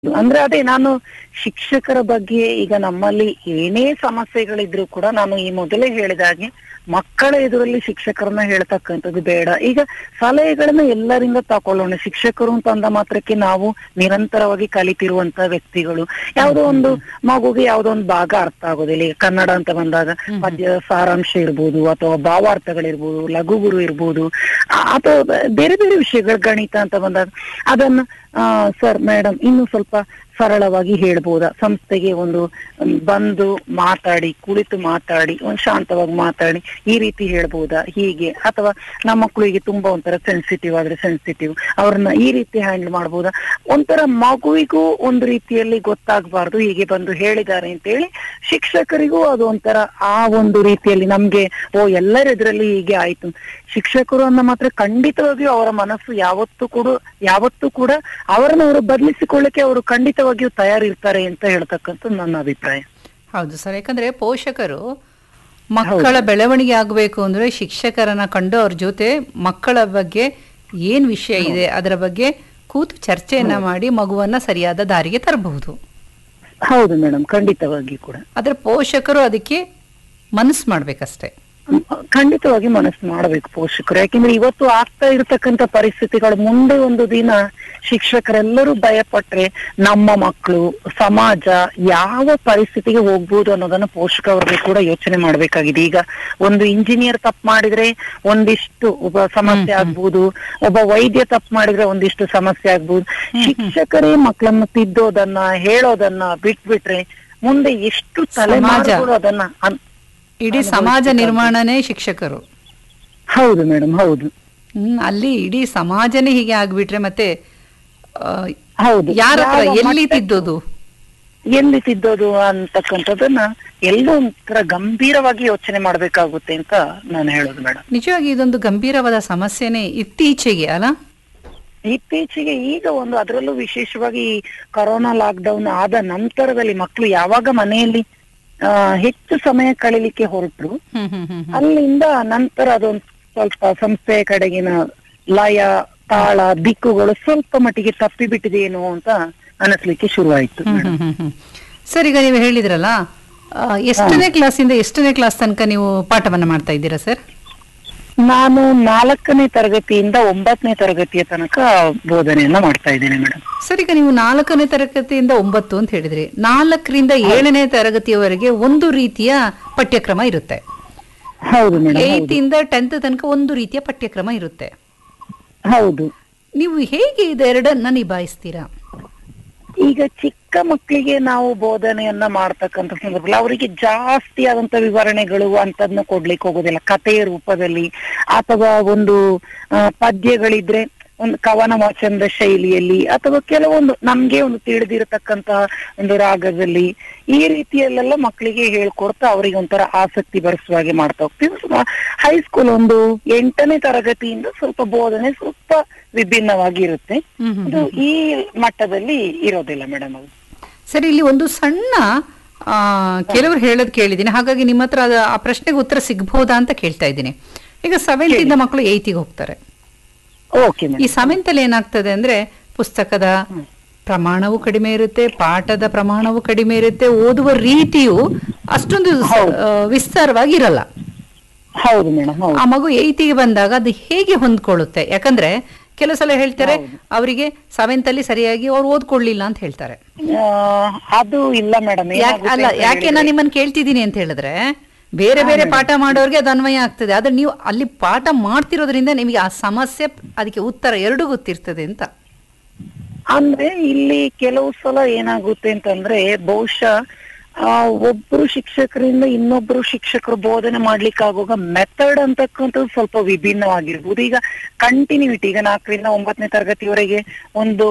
ಅಂದ್ರೆ ಅದೇ ನಾನು ಶಿಕ್ಷಕರ ಬಗ್ಗೆ ಈಗ ನಮ್ಮಲ್ಲಿ ಏನೇ ಸಮಸ್ಯೆಗಳಿದ್ರು ಕೂಡ ನಾನು ಈ ಮೊದಲೇ ಹೇಳಿದ ಹಾಗೆ ಮಕ್ಕಳ ಎದುರಲ್ಲಿ ಶಿಕ್ಷಕರನ್ನ ಹೇಳ್ತಕ್ಕಂಥದ್ದು ಬೇಡ ಈಗ ಸಲಹೆಗಳನ್ನ ಎಲ್ಲರಿಂದ ತಕೊಳ್ಳೋಣ ಶಿಕ್ಷಕರು ಅಂತ ಅಂದ ಮಾತ್ರಕ್ಕೆ ನಾವು ನಿರಂತರವಾಗಿ ಕಲಿತಿರುವಂತ ವ್ಯಕ್ತಿಗಳು ಯಾವುದೋ ಒಂದು ಮಗುಗೆ ಯಾವುದೋ ಒಂದು ಭಾಗ ಅರ್ಥ ಆಗೋದಿಲ್ಲ ಈಗ ಕನ್ನಡ ಅಂತ ಬಂದಾಗ ಪದ್ಯದ ಸಾರಾಂಶ ಇರ್ಬೋದು ಅಥವಾ ಭಾವಾರ್ಥಗಳಿರ್ಬೋದು ಲಘುಗುರು ಇರ್ಬೋದು ಆ- ಅಥವಾ ಬೇರೆ ಬೇರೆ ವಿಷಯಗಳು ಗಣಿತ ಅಂತ ಬಂದಾಗ ಅದನ್ನ ಆ ಸರ್ ಮೇಡಮ್ ಇನ್ನು ಸ್ವಲ್ಪ ಸರಳವಾಗಿ ಹೇಳ್ಬೋದಾ ಸಂಸ್ಥೆಗೆ ಒಂದು ಮ್, ಬಂದು ಮಾತಾಡಿ ಕುಳಿತು ಮಾತಾಡಿ ಒಂದು ಶಾಂತವಾಗಿ ಮಾತಾಡಿ ಈ ರೀತಿ ಹೇಳ್ಬೋದಾ ಹೀಗೆ ಅಥವಾ ನಮ್ಮ ಮಕ್ಕಳಿಗೆ ತುಂಬಾ ಒಂಥರ ಸೆನ್ಸಿಟಿವ್ ಆದ್ರೆ ಸೆನ್ಸಿಟಿವ್ ಅವ್ರನ್ನ ಈ ರೀತಿ ಹ್ಯಾಂಡಲ್ ಮಾಡ್ಬೋದಾ ಒಂಥರ ಮಗುವಿಗೂ ಒಂದು ರೀತಿಯಲ್ಲಿ ಗೊತ್ತಾಗಬಾರ್ದು ಹೀಗೆ ಬಂದು ಹೇಳಿದ್ದಾರೆ ಅಂತೇಳಿ ಶಿಕ್ಷಕರಿಗೂ ಅದು ಒಂಥರ ಆ ಒಂದು ರೀತಿಯಲ್ಲಿ ನಮ್ಗೆ ಓ ಎಲ್ಲರ ಎದುರಲ್ಲಿ ಹೀಗೆ ಆಯ್ತು ಶಿಕ್ಷಕರು ಅನ್ನ ಮಾತ್ರ ಖಂಡಿತವಾಗಿಯೂ ಅವರ ಮನಸ್ಸು ಯಾವತ್ತೂ ಕೂಡ ಯಾವತ್ತೂ ಕೂಡ ಅವರನ್ನ ಅವರು ಬದಲಿಸಿಕೊಳ್ಳಕ್ಕೆ ಅವರು ಖಂಡಿತವಾಗಿಯೂ ತಯಾರಿರ್ತಾರೆ ಅಂತ ಹೇಳ್ತಕ್ಕಂಥ ನನ್ನ ಅಭಿಪ್ರಾಯ ಹೌದು ಸರ್ ಯಾಕಂದ್ರೆ ಪೋಷಕರು ಮಕ್ಕಳ ಬೆಳವಣಿಗೆ ಆಗಬೇಕು ಅಂದ್ರೆ ಶಿಕ್ಷಕರನ್ನ ಕಂಡು ಅವ್ರ ಜೊತೆ ಮಕ್ಕಳ ಬಗ್ಗೆ ಏನ್ ವಿಷಯ ಇದೆ ಅದರ ಬಗ್ಗೆ ಕೂತು ಚರ್ಚೆಯನ್ನ ಮಾಡಿ ಮಗುವನ್ನ ಸರಿಯಾದ ದಾರಿಗೆ ತರಬಹುದು ಹೌದು ಮೇಡಮ್ ಖಂಡಿತವಾಗಿ ಕೂಡ ಆದ್ರೆ ಪೋಷಕರು ಅದಕ್ಕೆ ಮನಸ್ಸು ಮಾಡ್ಬೇಕಷ್ಟೇ ಮ್, ಖಂಡಿತವಾಗಿ ಮನಸ್ಸು ಮಾಡಬೇಕು ಪೋಷಕರು ಯಾಕೆಂದ್ರೆ ಇವತ್ತು ಆಗ್ತಾ ಇರತಕ್ಕಂತ ಪರಿಸ್ಥಿತಿಗಳು ಮುಂದೆ ಒಂದು ದಿನ ಶಿಕ್ಷಕರೆಲ್ಲರೂ ಭಯಪಟ್ರೆ ನಮ್ಮ ಮಕ್ಕಳು ಸಮಾಜ ಯಾವ ಪರಿಸ್ಥಿತಿಗೆ ಹೋಗ್ಬೋದು ಅನ್ನೋದನ್ನ ಪೋಷಕರಿಗೆ ಕೂಡ ಯೋಚನೆ ಮಾಡ್ಬೇಕಾಗಿದೆ ಈಗ ಒಂದು ಇಂಜಿನಿಯರ್ ತಪ್ಪು ಮಾಡಿದ್ರೆ ಒಂದಿಷ್ಟು ಒಬ್ಬ ಸಮಸ್ಯೆ ಆಗ್ಬೋದು ಒಬ್ಬ ವೈದ್ಯ ತಪ್ಪು ಮಾಡಿದ್ರೆ ಒಂದಿಷ್ಟು ಸಮಸ್ಯೆ ಆಗ್ಬೋದು ಶಿಕ್ಷಕರೇ ಮಕ್ಕಳನ್ನ ತಿದ್ದೋದನ್ನ ಹೇಳೋದನ್ನ ಬಿಟ್ಬಿಟ್ರೆ ಮುಂದೆ ಎಷ್ಟು ತಲೆಮಾರುಗಳು ಅದನ್ನ ಅನ್- ಇಡೀ ಸಮಾಜ ನಿರ್ಮಾಣನೇ ಶಿಕ್ಷಕರು ಹೌದು ಮೇಡಮ್ ಹೌದು ಹ್ಮ್ ಅಲ್ಲಿ ಇಡೀ ಸಮಾಜನೇ ಹೀಗೆ ಆಗ್ಬಿಟ್ರೆ ಮತ್ತೆ ಆ, ಹೌದು ಯಾರ ಹತ್ರ ಯಾವ ಎಲ್ಲಿ ಮಟ್ಟಕ್ಕೆ- ತಿದ್ದೋದು ಎಲ್ಲಿ ತಿದ್ದೋದು ಅಂತಕ್ಕಂಥದ್ದನ್ನ ಎಲ್ಲೋ ಒಂಥರ ಗಂಭೀರವಾಗಿ ಯೋಚನೆ ಮಾಡ್ಬೇಕಾಗುತ್ತೆ ಅಂತ ನಾನು ಹೇಳೋದು ಮೇಡಮ್ ನಿಜವಾಗಿ ಇದೊಂದು ಗಂಭೀರವಾದ ಸಮಸ್ಯೆನೇ ಇತ್ತೀಚೆಗೆ ಅಲ್ಲ ಇತ್ತೀಚೆಗೆ ಈಗ ಒಂದು ಅದರಲ್ಲೂ ವಿಶೇಷವಾಗಿ ಈ ಕೊರೋನಾ ಲಾಕ್ ಡೌನ್ ಆದ ನಂತರದಲ್ಲಿ ಮಕ್ಕಳು ಯಾವಾಗ ಮನೆಯಲ್ಲಿ ಆ, ಹೆಚ್ಚು ಸಮಯ ಕಳೀಲಿಕ್ಕೆ ಹೊರಟ್ರು ಹ್ಮ್ ಹ್ಮ್ ಹ್ಮ್ ಹ್ಮ್. ಅಲ್ಲಿಂದ ನಂತರ ಅದೊಂದು ಸ್ವಲ್ಪ ಸಂಸ್ಥೆಯ ಕಡೆಗಿನ ಲಯ ತಾಳ ದಿಕ್ಕುಗಳು ಸ್ವಲ್ಪ ಮಟ್ಟಿಗೆ ತಪ್ಪಿ ಬಿಟ್ಟಿದೆಯೇನೋ ಅಂತ ಅನಿಸ್ಲಿಕ್ಕೆ ಶುರುವಾಯ್ತು ಹ್ಮ್ ಹ್ಮ್ ಹ್ಮ್ ಹ್ಮ್. ಸರ್ ಈಗ ನೀವು ಹೇಳಿದ್ರಲ್ಲ ಆ, ಎಷ್ಟನೇ ಕ್ಲಾಸಿಂದ ಎಷ್ಟನೇ ಕ್ಲಾಸ್ ತನಕ ನೀವು ಪಾಠವನ್ನ ಮಾಡ್ತಾ ಇದ್ದೀರಾ ಸರ್ ನಾನು ನಾಲ್ಕನೇ ತರಗತಿಯಿಂದ ಒಂಬತ್ತನೇ ತರಗತಿಯ ತನಕ ಬೋಧನೆಯನ್ನ ಮಾಡ್ತಾ ಇದ್ದೇನೆ ಮೇಡಮ್ ಸರ್ ಈಗ ನೀವು ನಾಲ್ಕನೇ ತರಗತಿಯಿಂದ ಒಂಬತ್ತು ಅಂತ ಹೇಳಿದ್ರಿ ನಾಲ್ಕರಿಂದ ಏಳನೇ ತರಗತಿಯವರೆಗೆ ಒಂದು ರೀತಿಯ ಪಠ್ಯಕ್ರಮ ಇರುತ್ತೆ ಹೌದು ಮೇಡಮ್ ಏತ್ ಇಂದ ಟೆಂತ್ ತನಕ ಒಂದು ರೀತಿಯ ಪಠ್ಯಕ್ರಮ ಇರುತ್ತೆ ಹೌದು ನೀವು ಹೇಗೆ ಇದೆರಡನ್ನ ನಿಭಾಯಿಸ್ತೀರಾ ಈಗ ಚಿಕ್ಕ ಮಕ್ಕಳಿಗೆ ನಾವು ಬೋಧನೆಯನ್ನ ಮಾಡ್ತಕ್ಕಂಥ ಸಂದರ್ಭದಲ್ಲಿ ಅವರಿಗೆ ಜಾಸ್ತಿ ಆದಂತ ವಿವರಣೆಗಳು ಅಂತದ್ನ ಕೊಡ್ಲಿಕ್ಕೆ ಹೋಗೋದಿಲ್ಲ ಕಥೆಯ ರೂಪದಲ್ಲಿ ಅಥವಾ ಒಂದು ಆ, ಪದ್ಯಗಳಿದ್ರೆ ಒಂದು ಕವನ ವಾಚನದ ಶೈಲಿಯಲ್ಲಿ ಅಥವಾ ಕೆಲವೊಂದು ನಮ್ಗೆ ಒಂದು ತಿಳಿದಿರತಕ್ಕಂತಹ ಒಂದು ರಾಗದಲ್ಲಿ ಈ ರೀತಿಯಲ್ಲೆಲ್ಲ ಮಕ್ಕಳಿಗೆ ಹೇಳ್ಕೊಡ್ತಾ ಅವರಿಗೆ ಒಂಥರ ಆಸಕ್ತಿ ಬರೆಸುವ ಹಾಗೆ ಮಾಡ್ತಾ ಹೋಗ್ತೀವಿ ಹೈಸ್ಕೂಲ್ ಒಂದು ಎಂಟನೇ ತರಗತಿಯಿಂದ ಸ್ವಲ್ಪ ಬೋಧನೆ ಸ್ವಲ್ಪ ವಿಭಿನ್ನವಾಗಿ ಇರುತ್ತೆ ಹ್ಮ್ ಹ್ಮ್. ಅದು ಈ ಮಟ್ಟದಲ್ಲಿ ಇರೋದಿಲ್ಲ ಮೇಡಮ್ ಅದು ಸರಿ ಇಲ್ಲಿ ಒಂದು ಸಣ್ಣ ಆ, ಕೆಲವರು ಹೇಳೋದು ಕೇಳಿದ್ದೀನಿ ಹಾಗಾಗಿ ನಿಮ್ಮ ಹತ್ರ ಅದು ಆ ಪ್ರಶ್ನೆಗೆ ಉತ್ತರ ಸಿಗ್ಬಹುದಾ ಅಂತ ಕೇಳ್ತಾ ಇದ್ದೀನಿ ಈಗ ಸೆವೆಂತ್ ಇಂದ ಮಕ್ಕಳು ಏಯ್ತಿಗೆ ಹೋಗ್ತಾರೆ ಓಕೆ ಈ ಮೇಡಮ್ ಸೆವೆಂತ್ ಅಲ್ಲಿ ಏನಾಗ್ತದೆ ಅಂದ್ರೆ ಪುಸ್ತಕದ ಪ್ರಮಾಣವೂ ಕಡಿಮೆ ಇರುತ್ತೆ ಪಾಠದ ಪ್ರಮಾಣವೂ ಕಡಿಮೆ ಇರುತ್ತೆ ಓದುವ ರೀತಿಯು ಅಷ್ಟೊಂದು ಸ- ಆ, ವಿಸ್ತಾರವಾಗಿ ಇರಲ್ಲ ಹೌದು ಮೇಡಮ್ ಹೌದು ಆ ಮಗು ಏಯ್ತಿಗೆ ಬಂದಾಗ ಅದು ಹೇಗೆ ಹೊಂದ್ಕೊಳ್ಳುತ್ತೆ ಯಾಕಂದ್ರೆ ಕೆಲವು ಸಲ ಹೇಳ್ತಾರೆ ಅವರಿಗೆ ಸೆವೆಂತ್ ಅಲ್ಲಿ ಸರಿಯಾಗಿ ಅವ್ರು ಓದ್ಕೊಳ್ಳಿಲ್ಲ ಅಂತ ಹೇಳ್ತಾರೆ ಆ, ಅದು ಇಲ್ಲ ಮೇಡಮ್ ಯಾಕ್- ಅಲ್ಲ ಯಾಕೆ ನಾನು ನಿಮ್ಮನ್ನ ಕೇಳ್ತಿದ್ದೀನಿ ಅಂತ ಹೇಳಿದ್ರೆ ಬೇರೆ ಬೇರೆ ಪಾಠ ಮಾಡೋರ್ಗೆ ಅದು ಅನ್ವಯ ಆಗ್ತದೆ ಆದ್ರೆ ನೀವು ಅಲ್ಲಿ ಪಾಠ ಮಾಡ್ತಿರೋದ್ರಿಂದ ನಿಮಗೆ ಆ ಸಮಸ್ಯೆ ಅದಕ್ಕೆ ಉತ್ತರ ಎರಡೂ ಗೊತ್ತಿರ್ತದೆ ಅಂತ ಅಂದ್ರೆ ಇಲ್ಲಿ ಕೆಲವು ಸಲ ಏನಾಗುತ್ತೆ ಅಂತಂದ್ರೆ ಬಹುಶಃ ಆ ಒಬ್ರು ಶಿಕ್ಷಕರಿಂದ ಇನ್ನೊಬ್ರು ಶಿಕ್ಷಕರು ಬೋಧನೆ ಮಾಡ್ಲಿಕ್ಕೆ ಆಗುವಾಗ ಮೆಥಡ್ ಅಂತಕ್ಕಂಥದ್ದು ಸ್ವಲ್ಪ ವಿಭಿನ್ನವಾಗಿರ್ಬೋದು ಈಗ ಕಂಟಿನ್ಯೂಟಿ ಈಗ ನಾಲ್ಕರಿಂದ ಒಂಬತ್ತನೇ ತರಗತಿವರೆಗೆ ಒಂದು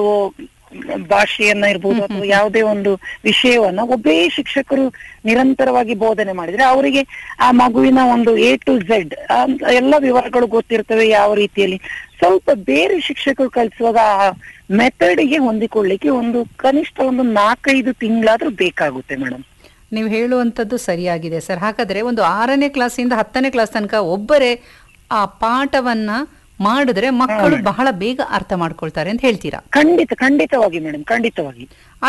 ಭಾಷೆಯನ್ನ ಇರ್ಬೋದು ಅಥವಾ ಯಾವುದೇ ಒಂದು ವಿಷಯವನ್ನ ಒಬ್ಬೇ ಶಿಕ್ಷಕರು ನಿರಂತರವಾಗಿ ಬೋಧನೆ ಮಾಡಿದ್ರೆ ಅವರಿಗೆ ಆ ಮಗುವಿನ ಒಂದು ಎ ಟು ಝೆಡ್ ಎಲ್ಲ ವಿವರಗಳು ಗೊತ್ತಿರ್ತವೆ ಯಾವ ರೀತಿಯಲ್ಲಿ ಸ್ವಲ್ಪ ಬೇರೆ ಶಿಕ್ಷಕರು ಕಲಿಸುವಾಗ ಆ ಮೆಥಡ್ಗೆ ಹೊಂದಿಕೊಳ್ಳಿಕ್ಕೆ ಒಂದು ಕನಿಷ್ಠ ಒಂದು ನಾಲ್ಕೈದು ತಿಂಗಳಾದ್ರೂ ಬೇಕಾಗುತ್ತೆ ಮೇಡಮ್ ನೀವು ಹೇಳುವಂಥದ್ದು ಸರಿಯಾಗಿದೆ ಸರ್ ಹಾಗಾದ್ರೆ ಒಂದು ಆರನೇ ಕ್ಲಾಸಿಂದ ಹತ್ತನೇ ಕ್ಲಾಸ್ ತನಕ ಒಬ್ಬರೇ ಆ ಪಾಠವನ್ನ ಮಾಡಿದ್ರೆ ಮಕ್ಕಳು ಬಹಳ ಬೇಗ ಅರ್ಥ ಮಾಡ್ಕೊಳ್ತಾರೆ ಅಂತ ಹೇಳ್ತೀರಾ ಖಂಡಿತ ಖಂಡಿತವಾಗಿ ಮೇಡಮ್ ಖಂಡಿತವಾಗಿ